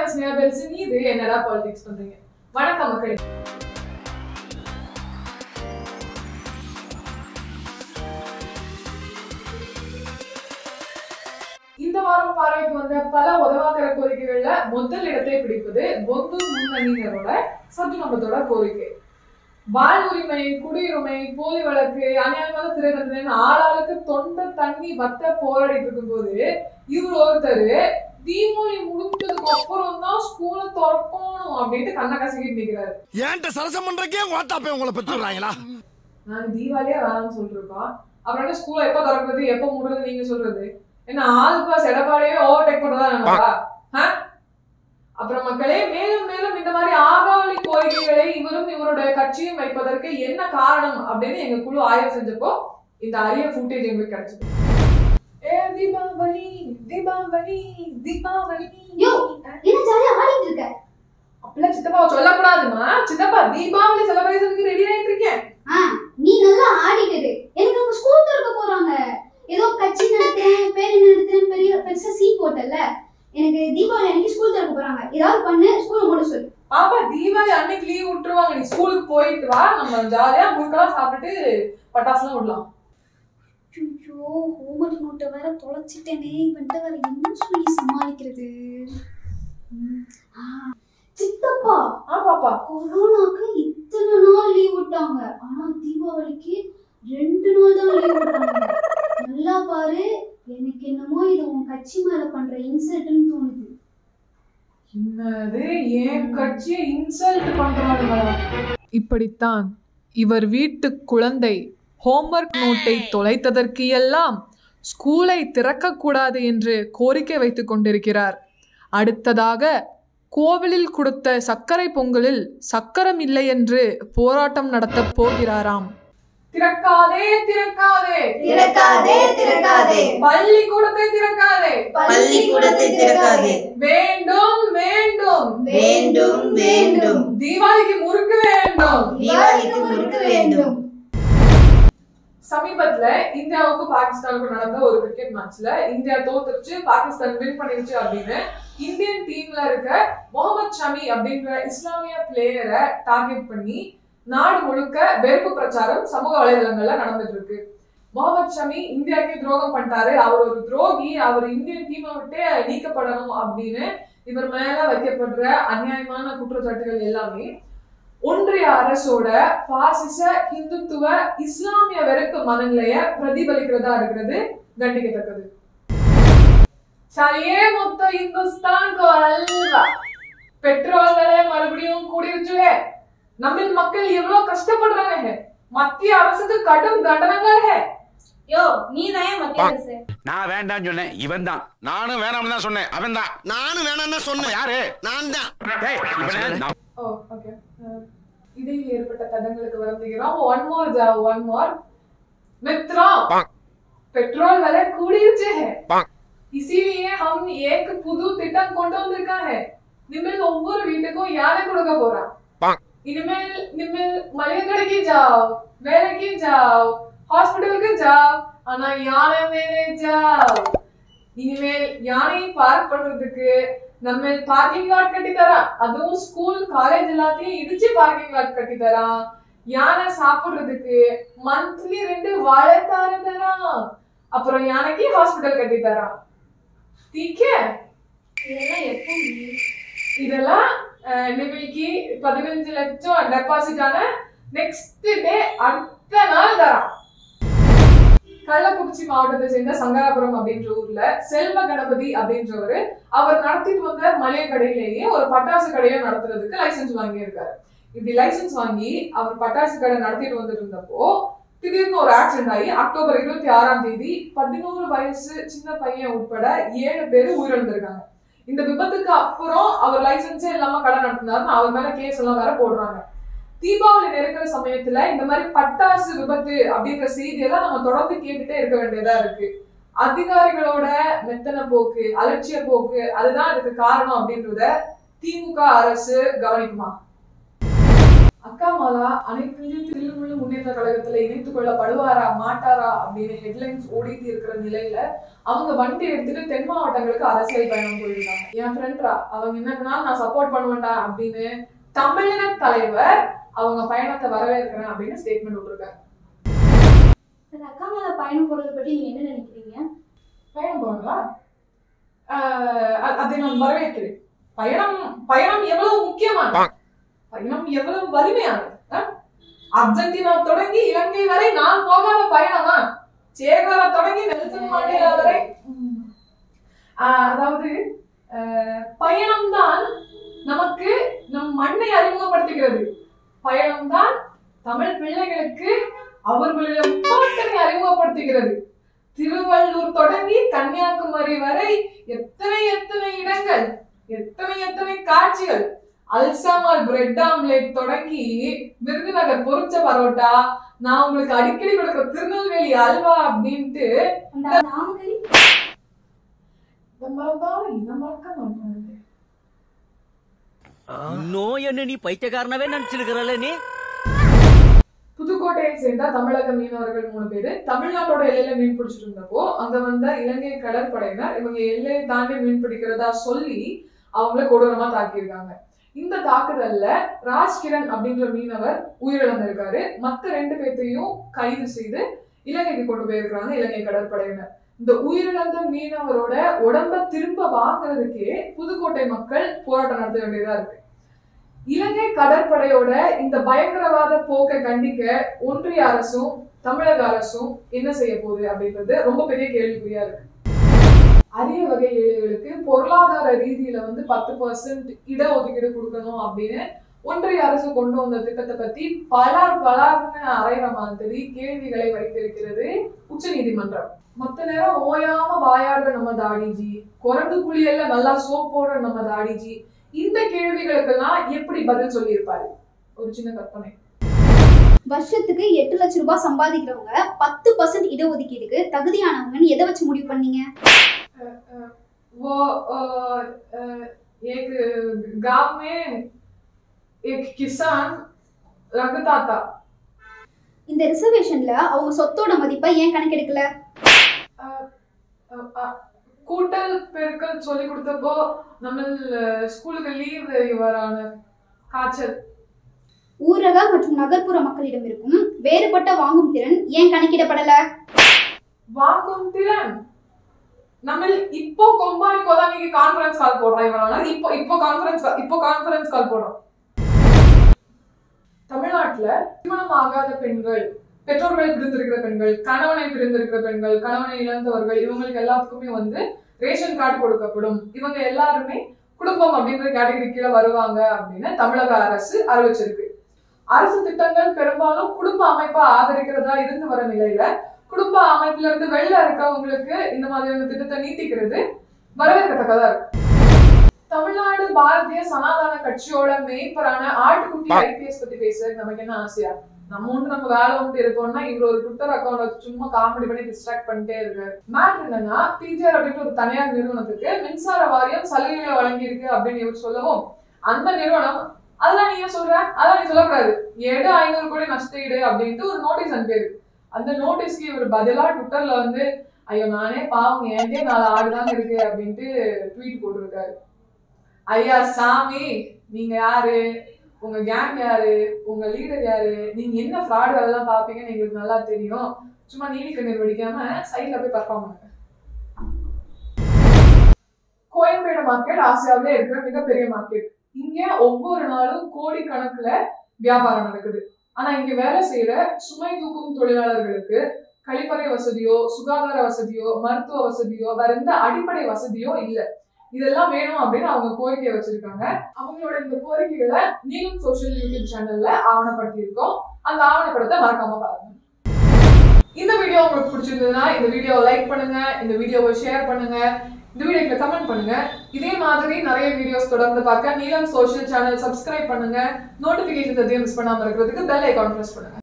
நான் ஸ்னேகா பெல்சன் இது என்னடா பாலிடிக்ஸ் பண்றீங்க வணக்கம் மக்களே இந்த வாரம் பார்வைக்கு வந்த பல உதவாக்கர கோரிக்கைகள்ல முதல் இடத்தை பிடிப்பது பொந்து முன்னணியினரோட சத்துணபத்தோட கோரிக்கை வாழ்வுரிமை குடியுரிமை போலி வழக்கு அநியாயமான சிறை தண்டனை ஆளாளுக்கு தொண்டை தண்ணி வத்த போராடிட்டு இருக்கும்போது இவர் ஒருத்தர் தீபாவளி முடிஞ்சதுக்கு அப்புறம் தான் ஸ்கூலை திறக்கணும் அப்படின்ட்டு கண்ணை கசக்கிட்டு நிக்கிறாரு ஏன்ட்ட சரசம் பண்றக்கே ஓட்டாப்பே உங்களை பெற்றுறாங்களா நாங்க தீபாவளியே வேணாம்னு சொல்லிருக்கோம் அப்புறம் என்ன ஸ்கூலை எப்ப திறக்கிறது எப்ப மூடுறது நீங்க சொல்றது என்ன ஆளுப்பா செடப்பாடையே ஓவர்டேக் பண்ணதா நினைப்பா ஆ? அப்புறம் மக்களே மேலும் மேலும் இந்த மாதிரி ஆகாவளி கோரிக்கைகளை இவரும் இவருடைய கட்சியும் வைப்பதற்கு என்ன காரணம் அப்படின்னு எங்க குழு ஆய்வு செஞ்சப்போ இந்த அரிய ஃபுட்டேஜ் எங்களுக்கு கிடைச்சது ஏ தீபாவளி தீபாவளி தீபாவளி யோ, என்ன ஜாலியா ஆடிட்டு இருக்க அப்படிலாம் சித்தப்பாவை சொல்லக்கூடாதுமா சித்தப்பா தீபாவளி செலிப்ரேஷனுக்கு ரெடி ஆயிட்டு இருக்கேன் ஆ நீ நல்லா ஆடிட்டு இரு. எனக்கு அங்க ஸ்கூல் திறக்க போறாங்க ஏதோ கட்சி நடத்துறேன் பேர் நடத்துறேன் பெரிய பெருசா சீ போட்டல எனக்கு தீபாவளி அன்னைக்கு ஸ்கூல் திறக்க போறாங்க ஏதாவது பண்ணு ஸ்கூல் மூட சொல்லு பாப்பா தீபாவளி அன்னைக்கு லீவ் விட்டுருவாங்க நீ ஸ்கூலுக்கு போயிட்டு வா நம்ம ஜாலியா முறுக்கெல்லாம் சாப்பிட்டுட்டு பட்டாசுலாம் விடலாம் ஐயோ ஹோம்ஒர்க் நோட்டை வேற தொலைச்சிட்டேனே இவன்ட்ட வேற என்ன சொல்லி சமாளிக்கிறது ம், ஆ, சித்தப்பா ஆ பாப்பா கொரோனாக்கு இத்தனை நாள் லீவ் விட்டாங்க ஆனா தீபாவளிக்கு ரெண்டு நாள் தான் லீவ் விட்டாங்க நல்லா பாரு எனக்கு என்னமோ இது உன் கட்சி மேல பண்ற இன்சல்ட்னு தோணுது என்னது ஏன் கட்சியை இன்சல்ட் பண்றானுங்களா இப்படித்தான் இவர் வீட்டு குழந்தை ஹோம்ஒர்க் நோட்டை தொலைத்ததற்கு எல்லாம் ஸ்கூலை திறக்கக்கூடாது என்று கோரிக்கை வைத்துக் கொண்டிருக்கிறார் அடுத்ததாக கோவிலில் கொடுத்த சர்க்கரை பொங்கலில் சக்கரம் இல்லை என்று போராட்டம் நடத்தப் போகிறாராம் திறக்காதே திறக்காதே திறக்காதே திறக்காதே பள்ளிக்கூடத்தை திறக்காதே பள்ளிக்கூடத்தை திறக்காதே வேண்டும் வேண்டும் வேண்டும் வேண்டும் தீபாவளிக்கு முறுக்கு வேண்டும் தீபாவளிக்கு முறுக்கு வேண்டும் சமீபத்துல இந்தியாவுக்கு பாகிஸ்தானுக்கு நடந்த ஒரு கிரிக்கெட் மேட்ச்ல இந்தியா தோத்துருச்சு பாகிஸ்தான் வின் பண்ணிருச்சு அப்படின்னு இந்தியன் டீம்ல இருக்க முகமது ஷமி அப்படின்ற இஸ்லாமிய பிளேயரை டார்கெட் பண்ணி நாடு முழுக்க வெறுப்பு பிரச்சாரம் சமூக வலைதளங்கள்ல நடந்துட்டு இருக்கு முகமது ஷமி இந்தியாவுக்கு துரோகம் பண்ணிட்டாரு அவர் ஒரு துரோகி அவர் இந்தியன் டீமை விட்டு நீக்கப்படணும் அப்படின்னு இவர் மேல வைக்கப்படுற அநியாயமான குற்றச்சாட்டுகள் எல்லாமே ஒன்றிய அரசோட பாசிச இந்துத்துவ இஸ்லாமிய வெறுப்பு மனநிலைய பிரதிபலிக்கிறதா இருக்கிறது கண்டிக்கத்தக்கது சாயே மொத்த இந்துஸ்தான் கோ அல்வா பெட்ரோல் விலை மறுபடியும் கூடிருச்சு ஹே நம்மில் மக்கள் எவ்வளவு கஷ்டப்படுறாங்க ஹே மத்திய அரசுக்கு கடும் தண்டனைகள் ஹே யோ நீ தான் மத்திய அரசு நான் வேண்டாம்னு சொன்னேன் இவன் தான் நானும் வேணாம்னு தான் சொன்னேன் அவன் தான் நானும் வேணாம்னு சொன்னேன் யாரு நான் தான் டேய், இவனை நான் ஓ ஓகே இடையில் ஏற்பட்ட தடங்களுக்கு வருந்துகிறோம் ஒன் மோர் ஜா ஒன் மோர் मित्रों पेट्रोल விலை கூடிருச்சு है இसीलिए हम एक புது திட்டம் கொண்டு வந்திருக்கா है இனிமேல் ஒவ்வொரு வீட்டுக்கும் யானை கொடுக்க போறான் இனிமேல் இனிமேல் மளிகை கடைக்கு ஜாவ் வேலைக்கு ஜாவ் ஹாஸ்பிட்டலுக்கு ஜாவ் ஆனா யானை மேலே ஜாவ் இனிமேல் யானையை பார்க் பண்றதுக்கு நம்ம பார்க்கிங் லாட் கட்டி தரான் அதுவும் ஸ்கூல் காலேஜ் எல்லாத்தையும் இடிச்சு பார்க்கிங் லாட் கட்டி தரான் யானை சாப்பிடுறதுக்கு மந்த்லி ரெண்டு வாழைத்தாரு தரான் அப்புறம் யானைக்கு ஹாஸ்பிட்டல் கட்டி தரான் தீக்கே இதெல்லாம் எப்போ இதெல்லாம் அஹ், நிமிக்கு பதினஞ்சு லட்சம் டெபாசிட் ஆன நெக்ஸ்ட் டே அடுத்த நாள் தரான் கள்ளக்குறிச்சி மாவட்டத்தை சேர்ந்த சங்கராபுரம் அப்படின்ற ஊர்ல செல்வ கணபதி அப்படின்றவரு அவர் நடத்திட்டு வந்த மளிகை கடையிலேயே ஒரு பட்டாசு கடையை நடத்துறதுக்கு லைசென்ஸ் வாங்கி இருக்காரு இப்படி லைசென்ஸ் வாங்கி அவர் பட்டாசு கடை நடத்திட்டு வந்துட்டு இருந்தப்போ திடீர்னு ஒரு ஆக்சிடென்ட் ஆகி அக்டோபர் இருபத்தி ஆறாம் தேதி பதினோரு வயசு சின்ன பையன் உட்பட ஏழு பேர் உயிரிழந்திருக்காங்க இந்த விபத்துக்கு அப்புறம் அவர் லைசென்ஸே இல்லாம கடை நடத்தினாருன்னு அவர் மேல கேஸ் எல்லாம் வேற போடுறாங்க தீபாவளி நெருக்கிற சமயத்துல இந்த மாதிரி பட்டாசு விபத்து அப்படின்ற செய்தியெல்லாம் நம்ம தொடர்ந்து கேட்டுட்டே இருக்க வேண்டியதா இருக்கு அதிகாரிகளோட மெத்தன போக்கு அலட்சிய போக்கு அதுதான் இதுக்கு காரணம் அப்படின்றத திமுக அரசு கவனிக்குமா அக்கா மாலா அனைத்து இந்திய தில்லுமுள்ளு முன்னேற்ற கழகத்துல இணைத்துக் கொள்ளப்படுவாரா மாட்டாரா அப்படின்னு ஹெட்லைன்ஸ் ஓடிட்டு இருக்கிற நிலையில அவங்க வண்டி எடுத்துட்டு தென் மாவட்டங்களுக்கு அரசியல் பயணம் போயிருக்காங்க என் ஃப்ரெண்ட்ரா அவங்க என்னன்னா நான் சப்போர்ட் பண்ணுவேன்டா அப்படின்னு தமிழின தலைவர் அவங்க பயணத்தை வரவேற்கிறேன் அப்படின்னு ஸ்டேட்மெண்ட் விட்டுருக்காரு சார் அக்கா மேல பயணம் போறதை பத்தி நீங்க என்ன நினைக்கிறீங்க பயணம் போறாங்களா ஆஹ் அ- அதை நான் வரவேற்கிறேன் பயணம் பயணம் எவ்வளவு முக்கியமானது பயணம் எவ்வளவு வலிமையானது ஆ? அர்ஜென்டினா தொடங்கி இலங்கை வரை நான் போகாத பயணமா சேகோரா தொடங்கி நெல்சன் மண்டேலா வரை ம். ஆஹ் அதாவது ஆஹ் பயணம்தான் நமக்கு நம் மண்ணை அறிமுகப்படுத்துகிறது பயணம்தான் தமிழ் பிள்ளைகளுக்கு அவர்களுடைய முப்பாட்டனை அறிமுகப்படுத்துகிறது திருவள்ளூர் தொடங்கி கன்னியாகுமரி வரை எத்தனை எத்தனை இடங்கள் எத்தனை எத்தனை காட்சிகள் அல்சாமல் பிரெட் ஆம்லெட் தொடங்கி விருதுநகர் பொரிச்ச பரோட்டா நான் உங்களுக்கு அடிக்கடி கொடுக்குற திருநெல்வேலி அல்வா அப்படின்ட்டு அந்த நாமக்கல் இந்த மறந்தாலும் இதை மறக்க மாட்டாங்க இன்னும் என்ன நீ பைத்தியக்காரனவே நினைச்சிருக்கிறல்ல நீ புதுக்கோட்டையை சேர்ந்த தமிழக மீனவர்கள் மூணு பேரு தமிழ்நாட்டோட எல்லையில மீன் பிடிச்சிட்டு இருந்தப்போ அங்க வந்த இலங்கை கடற்படையினர் இவங்க எல்லையை தாண்டி மீன் பிடிக்கிறதா சொல்லி அவங்கள கொடூரமா தாக்கியிருக்காங்க இந்த தாக்குதல்ல ராஜ்கிரண் அப்படின்ற மீனவர் உயிரிழந்திருக்காரு மத்த ரெண்டு பேர்த்தையும் கைது செய்து இலங்கைக்கு கொண்டு போயிருக்காங்க இலங்கை கடற்படையினர் இந்த உயிரிழந்த மீனவரோட உடம்ப திரும்ப வாங்குறதுக்கே புதுக்கோட்டை மக்கள் போராட்டம் நடத்த வேண்டியதா இருக்கு இலங்கை கடற்படையோட இந்த பயங்கரவாத போக்கை கண்டிக்க ஒன்றிய அரசும் தமிழக அரசும் என்ன செய்ய போகுது அப்படின்றது ரொம்ப பெரிய கேள்விக்குறியா இருக்கு அரிய வகை ஏழைகளுக்கு பொருளாதார ரீதியில வந்து பத்து பர்சன்ட் இடஒதுக்கீடு கொடுக்கணும் அப்படின்னு ஒன்றிய அரசு கொண்டு வந்த திட்டத்தை பத்தி பலர் பலர்னு அரைகிற மாதிரி கேள்விகளை வைத்திருக்கிறது உச்ச நீதிமன்றம் மத்த நேரம் ஓயாம வாயாடுற நம்ம தாடிஜி குரங்கு குளியல்ல நல்லா சோப் போடுற நம்ம தாடிஜி இந்த கேள்விகளுக்கெல்லாம் எப்படி பதில் சொல்லியிருப்பாரு ஒரு சின்ன கற்பனை வருஷத்துக்கு எட்டு லட்ச ரூபாய் சம்பாதிக்கிறவங்க பத்து பர்சன்ட் இடஒதுக்கீடுக்கு தகுதியானவங்கன்னு எதை வச்சு முடிவு பண்ணீங்க वो अ, अ, एक गांव में एक किसान रखता था இந்த ரிசர்வேஷன்ல அவங்க சொத்தோட மதிப்பை ஏன் கணக்கெடுக்கல அ, அ, அ, கூட்டல் பெருக்கல் சொல்லி கொடுத்தப்போ நம்ம ஸ்கூலுக்கு லீவ் வரான காய்ச்சல் ஊரக மற்றும் நகர்ப்புற மக்களிடம் இருக்கும் வேறுபட்ட வாங்கும் திறன் ஏன் கணக்கிடப்படல வாங்கும் திறன் நம்ம இப்போ கொம்பானி கோதானிக்கு கான்ஃபரன்ஸ் கால் போடுறோம் இவனால இப்போ இப்போ கான்ஃபரன்ஸ் இப்போ கான்ஃபரன்ஸ் கால் போடுறோம் தமிழ்நாட்டுல திருமணம் ஆகாத பெண்கள் பெற்றோர்களை பிரிந்திருக்கிற பெண்கள் கணவனை பிரிந்திருக்கிற பெண்கள் கணவனை இழந்தவர்கள் இவங்களுக்கு எல்லாத்துக்குமே வந்து ரேஷன் கார்டு கொடுக்கப்படும் இவங்க எல்லாருமே குடும்பம் அப்படின்ற கேட்டகரி கீழே வருவாங்க அப்படின்னு தமிழக அரசு அறிவிச்சிருக்கு அரசு திட்டங்கள் பெரும்பாலும் குடும்ப அமைப்பா ஆதரிக்கிறதா இருந்து வர நிலையில குடும்ப அமைப்புல இருந்து வெளில இருக்கவங்களுக்கு இந்த மாதிரியான திட்டத்தை நீட்டிக்கிறது வரவேற்கத்தக்கதா இருக்கு தமிழ்நாடு பாரதிய சனாதன கட்சியோட மேய்ப்பரான ஆட்டுக்குட்டி ஐபிஎஸ் பத்தி பேச நமக்கு என்ன ஆசையா நம்ம உண்டு நம்ம வேலை உண்டு இருக்கோம்னா இவர் ஒரு ட்விட்டர் அக்கௌண்ட் வச்சு சும்மா காமெடி பண்ணி டிஸ்ட்ராக்ட் பண்ணிட்டே இருக்காரு மேட்ரு என்னன்னா பிஜிஆர் அப்படின்ற ஒரு தனியார் நிறுவனத்துக்கு மின்சார வாரியம் சலுகைகளை வழங்கி இருக்கு அப்படின்னு இவர் சொல்லவும் அந்த நிறுவனம் அதெல்லாம் நீ ஏன் சொல்ற அதெல்லாம் நீ சொல்லக்கூடாது எடு ஐநூறு கோடி நஷ்ட ஈடு அப்படின்ட்டு ஒரு நோட்டீஸ் அனுப்பியிருக்கு அந்த நோட்டீஸ்க்கு இவர் பதிலா ட்விட்டர்ல வந்து ஐயோ நானே பாவம் என்கிட்டயே நாலு ஆடுதாங்க இருக்கு அப்படின்ட்டு ட்வீட் போட்டிருக்காரு ஐயா சாமி நீங்க யாரு உங்க கேங் யாரு உங்க லீடர் யாரு நீங்க என்ன ஃப்ராட் வேலைலாம் பாப்பீங்கன்னு எங்களுக்கு நல்லா தெரியும் சும்மா நீலி கண்ணீர் வெடிக்காம சைட்ல போய் பர்ஃபார்ம் பண்ணுங்க கோயம்பேடு மார்க்கெட் ஆசியாவிலே இருக்கிற மிகப்பெரிய மார்க்கெட் இங்க ஒவ்வொரு நாளும் கோடி கணக்குல வியாபாரம் நடக்குது ஆனா இங்க வேலை செய்யற சுமை தூக்கும் தொழிலாளர்களுக்கு கழிப்பறை வசதியோ சுகாதார வசதியோ மருத்துவ வசதியோ வேற எந்த அடிப்படை வசதியோ இல்ல இதெல்லாம் வேணும் அப்படின்னு அவங்க கோரிக்கை வச்சிருக்காங்க அவங்களோட இந்த கோரிக்கைகளை நீலும் சோஷியல் யூடியூப் சேனல்ல ஆவணப்படுத்தியிருக்கோம் அந்த ஆவணப்படத்தை மறக்காம பாருங்க இந்த வீடியோ உங்களுக்கு பிடிச்சிருந்ததுன்னா இந்த வீடியோவை லைக் பண்ணுங்க இந்த வீடியோவை ஷேர் பண்ணுங்க இந்த வீடியோக்கு கமெண்ட் பண்ணுங்க இதே மாதிரி நிறைய வீடியோஸ் தொடர்ந்து பார்க்க நீலம் சோஷியல் சேனல் சப்ஸ்கிரைப் பண்ணுங்க நோட்டிபிகேஷன்ஸ் எதையும் மிஸ் பண்ணாம இருக்கிறதுக்கு பெல் ஐகான் பிரஸ் பண்ணுங்க